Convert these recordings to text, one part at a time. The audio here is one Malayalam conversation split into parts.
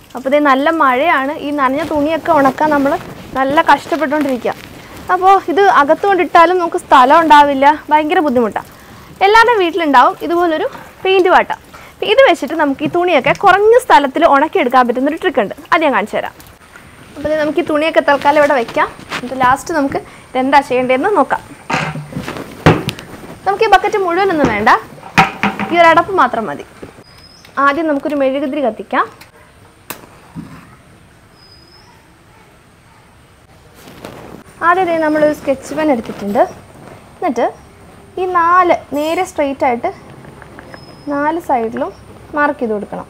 അപ്പോൾ ഇത് നല്ല മഴയാണ് ഈ നനഞ്ഞ തുണിയൊക്കെ ഉണക്കാൻ നമ്മൾ നല്ല കഷ്ടപ്പെട്ടുകൊണ്ടിരിക്കുക അപ്പോൾ ഇത് അകത്തുകൊണ്ടിട്ടാലും നമുക്ക് സ്ഥലം ഉണ്ടാവില്ല ഭയങ്കര ബുദ്ധിമുട്ടാണ് എല്ലാവരുടെ വീട്ടിലുണ്ടാവും ഇതുപോലൊരു പെയിൻറ്റ് വാട്ട ഇത് വെച്ചിട്ട് നമുക്ക് ഈ തുണിയൊക്കെ കുറഞ്ഞ സ്ഥലത്തിൽ ഉണക്കിയെടുക്കാൻ പറ്റുന്നൊരു ട്രിക്ക് ഉണ്ട് അത് ഞാൻ കാണിച്ചു തരാം അപ്പോൾ ഇത് നമുക്ക് ഈ തുണിയൊക്കെ തൽക്കാലം ഇവിടെ വെക്കാം എന്നിട്ട് ലാസ്റ്റ് നമുക്ക് ഇതെന്താ ചെയ്യേണ്ടതെന്ന് നോക്കാം നമുക്ക് ഈ ബക്കറ്റ് മുഴുവനൊന്നും വേണ്ട ഈ ഒരു അടപ്പ് മാത്രം മതി ആദ്യം നമുക്കൊരു മെഴുകുതിരി കത്തിക്കാം ആദ്യം ദേ നമ്മളൊരു സ്കെച്ച് പെൻ എടുത്തിട്ടുണ്ട് എന്നിട്ട് ഈ നാല് നേരെ സ്ട്രെയിറ്റ് ആയിട്ട് നാല് സൈഡിലും മാർക്ക് ചെയ്ത് കൊടുക്കണം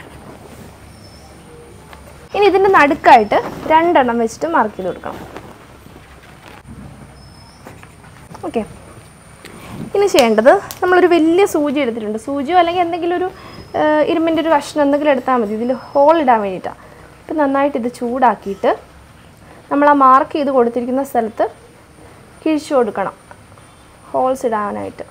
ഇനി ഇതിൻ്റെ നടുക്കായിട്ട് രണ്ടെണ്ണം വെച്ചിട്ട് മാർക്ക് ചെയ്ത് കൊടുക്കണം ഓക്കെ ഇനി ചെയ്യേണ്ടത് നമ്മളൊരു വലിയ സൂചി എടുത്തിട്ടുണ്ട് സൂചിയോ അല്ലെങ്കിൽ എന്തെങ്കിലും ഒരു ആ, ഇരുമ്പിൻ്റെ ഒരു കഷ്ണം എന്തെങ്കിലും എടുത്താൽ മതി ഇതിൽ ഹോൾ ഇടാൻ വേണ്ടിയിട്ടാണ് അപ്പം നന്നായിട്ട് ഇത് ചൂടാക്കിയിട്ട് നമ്മൾ ആ മാർക്ക് ചെയ്ത് കൊടുത്തിരിക്കുന്ന സ്ഥലത്ത് കിഴിച്ചു കൊടുക്കണം ഹോൾസ് ഇടാനായിട്ട്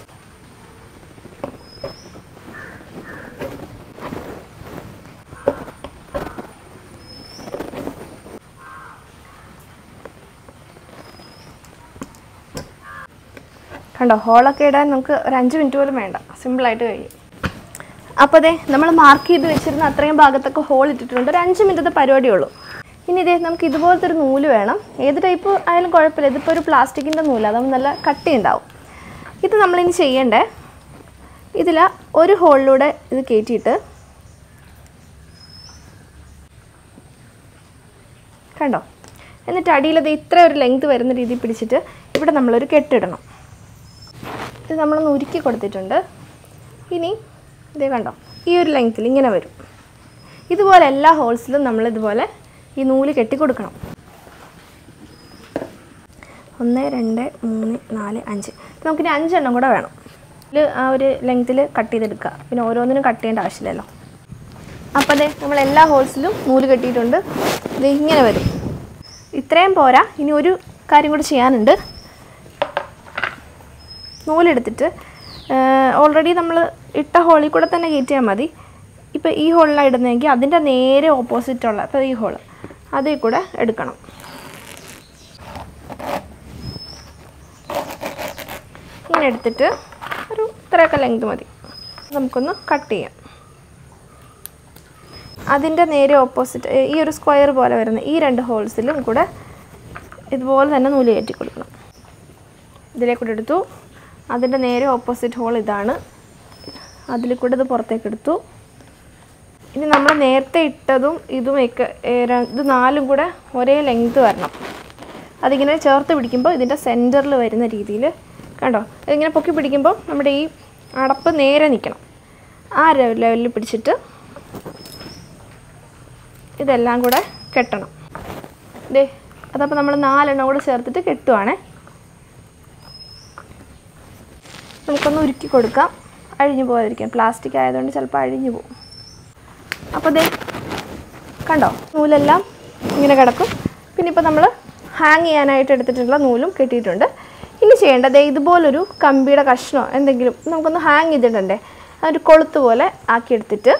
കണ്ടോ ഹോളൊക്കെ ഇടാൻ നമുക്ക് ഒരു അഞ്ച് മിനിറ്റ് പോലും വേണ്ട സിമ്പിളായിട്ട് കഴിയും അപ്പോൾ അതെ നമ്മൾ മാർക്ക് ചെയ്ത് വെച്ചിരുന്ന അത്രയും ഭാഗത്തൊക്കെ ഹോൾ ഇട്ടിട്ടുണ്ട് ഒരു അഞ്ച് മിനിറ്റത്തെ പരിപാടിയേ ഉള്ളൂ ഇനി ഇതേ നമുക്ക് ഇതുപോലത്തെ ഒരു നൂല് വേണം ഏത് ടൈപ്പ് ആയാലും കുഴപ്പമില്ല ഇതിപ്പോൾ ഒരു പ്ലാസ്റ്റിക്കിൻ്റെ നൂല് അതാകുമ്പോൾ നല്ല കട്ടി ഉണ്ടാവും ഇത് നമ്മളിനി ചെയ്യണ്ടേ ഇതിൽ ഒരു ഹോളിലൂടെ ഇത് കയറ്റിയിട്ട് കണ്ടോ എന്നിട്ട് അടിയിലത് ഇത്ര ഒരു ലെങ്ത് വരുന്ന രീതിയിൽ പിടിച്ചിട്ട് ഇവിടെ നമ്മളൊരു കെട്ടിടണം ഇത് നമ്മളൊന്ന് ഉരുക്കി കൊടുത്തിട്ടുണ്ട് ഇനി ഇതേ കണ്ടോ ഈ ഒരു ലെങ്ത്തിൽ ഇങ്ങനെ വരും ഇതുപോലെ എല്ലാ ഹോൾസിലും നമ്മൾ ഇതുപോലെ ഈ നൂല് കെട്ടി കൊടുക്കണം ഒന്ന് രണ്ട് മൂന്ന് നാല് അഞ്ച് ഇത് നമുക്കിനി അഞ്ചെണ്ണം കൂടെ വേണം ഇതിൽ ആ ഒരു ലെങ്ത്തിൽ കട്ട് ചെയ്തെടുക്കുക പിന്നെ ഓരോന്നിനും കട്ട് ചെയ്യേണ്ട ആവശ്യമില്ലല്ലോ അപ്പോൾ അതെ നമ്മൾ എല്ലാ ഹോൾസിലും നൂല് കെട്ടിയിട്ടുണ്ട് ഇത് ഇങ്ങനെ വരും ഇത്രയും പോരാ ഇനി ഒരു കാര്യം കൂടി ചെയ്യാനുണ്ട് നൂലെടുത്തിട്ട് ഓൾറെഡി നമ്മൾ ഇട്ട ഹോളിൽ കൂടെ തന്നെ കയറ്റിയാൽ മതി ഇപ്പോൾ ഈ ഹോളിലാണ് ഇടുന്നതെങ്കിൽ അതിൻ്റെ നേരെ ഓപ്പോസിറ്റുള്ള ഇപ്പോൾ ഈ ഹോള് അതിൽ കൂടെ എടുക്കണം ഇങ്ങനെ എടുത്തിട്ട് ഒരു ഇത്രയൊക്കെ ലെങ്ത് മതി നമുക്കൊന്ന് കട്ട് ചെയ്യാം അതിൻ്റെ നേരെ ഓപ്പോസിറ്റ് ഈ ഒരു സ്ക്വയർ പോലെ വരുന്ന ഈ രണ്ട് ഹോൾസിലും കൂടെ ഇതുപോലെ തന്നെ നൂല് കയറ്റി കൊടുക്കണം ഇതിലേക്കൂടെ എടുത്തു അതിൻ്റെ നേരെ ഓപ്പോസിറ്റ് ഹോൾ ഇതാണ് അതിൽ കൂടെ ഇത് പുറത്തേക്ക് എടുത്തു ഇനി നമ്മൾ നേരത്തെ ഇട്ടതും ഇതും ഒക്കെ ഏ, ര- ഇത് നാലും കൂടെ ഒരേ ലെങ്ത് വരണം അതിങ്ങനെ ചേർത്ത് പിടിക്കുമ്പോൾ ഇതിൻ്റെ സെൻറ്ററിൽ വരുന്ന രീതിയിൽ കണ്ടോ ഇതിങ്ങനെ പൊക്കി പിടിക്കുമ്പോൾ നമ്മുടെ ഈ അടപ്പ് നേരെ നിൽക്കണം ആ ലെവലിൽ പിടിച്ചിട്ട് ഇതെല്ലാം കൂടെ കെട്ടണം ദേ അതപ്പോൾ നമ്മൾ നാലെണ്ണം കൂടെ ചേർത്തിട്ട് കെട്ടുവാണേ നമുക്കൊന്ന് ഉരുക്കി കൊടുക്കാം അഴിഞ്ഞു പോകാതിരിക്കാൻ പ്ലാസ്റ്റിക് ആയതുകൊണ്ട് ചിലപ്പോൾ അഴിഞ്ഞു പോകും അപ്പോൾ ദേ കണ്ടോ നൂലെല്ലാം ഇങ്ങനെ കിടക്കും പിന്നെ ഇപ്പോൾ നമ്മൾ ഹാങ് ചെയ്യാനായിട്ട് എടുത്തിട്ടുള്ള നൂലും കെട്ടിയിട്ടുണ്ട് ഇനി ചെയ്യേണ്ടത് ദേ ഇതുപോലൊരു കമ്പിയുടെ കഷ്ണമോ എന്തെങ്കിലും നമുക്കൊന്ന് ഹാങ് ചെയ്തിട്ടുണ്ടേ അതൊരു കൊളുത്ത് പോലെ ആക്കിയെടുത്തിട്ട്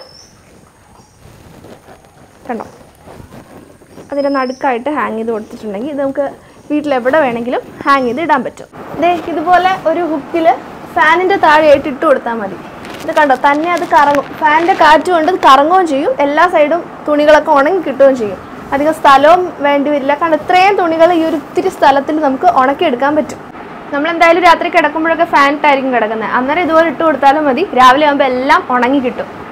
കണ്ടോ അതിൻ്റെ നടുക്കായിട്ട് ഹാങ് ചെയ്ത് കൊടുത്തിട്ടുണ്ടെങ്കിൽ ഇത് നമുക്ക് വീട്ടിൽ എവിടെ വേണമെങ്കിലും ഹാങ് ചെയ്ത് ഇടാൻ പറ്റും ദേ ഇതുപോലെ ഒരു ഹുക്കിൽ ഫാനിൻ്റെ താഴെയായിട്ട് ഇട്ട് കൊടുത്താൽ മതി ഇത് കണ്ടോ തന്നെ അത് കറങ്ങും ഫാനിൻ്റെ കാറ്റ് കൊണ്ട് ഇത് കറങ്ങുകയും ചെയ്യും എല്ലാ സൈഡും തുണികളൊക്കെ ഉണങ്ങി കിട്ടുകയും ചെയ്യും അധികം സ്ഥലവും വേണ്ടി വരില്ല കാരണം ഇത്രയും തുണികൾ ഈ ഒരു ഇത്തിരി സ്ഥലത്തിൽ നമുക്ക് ഉണക്കിയെടുക്കാൻ പറ്റും നമ്മൾ എന്തായാലും രാത്രി കിടക്കുമ്പോഴൊക്കെ ഫാനിട്ടായിരിക്കും കിടക്കുന്നത് അന്നേരം ഇതുപോലെ ഇട്ട് കൊടുത്താലും മതി രാവിലെ ആകുമ്പോൾ എല്ലാം ഉണങ്ങി കിട്ടും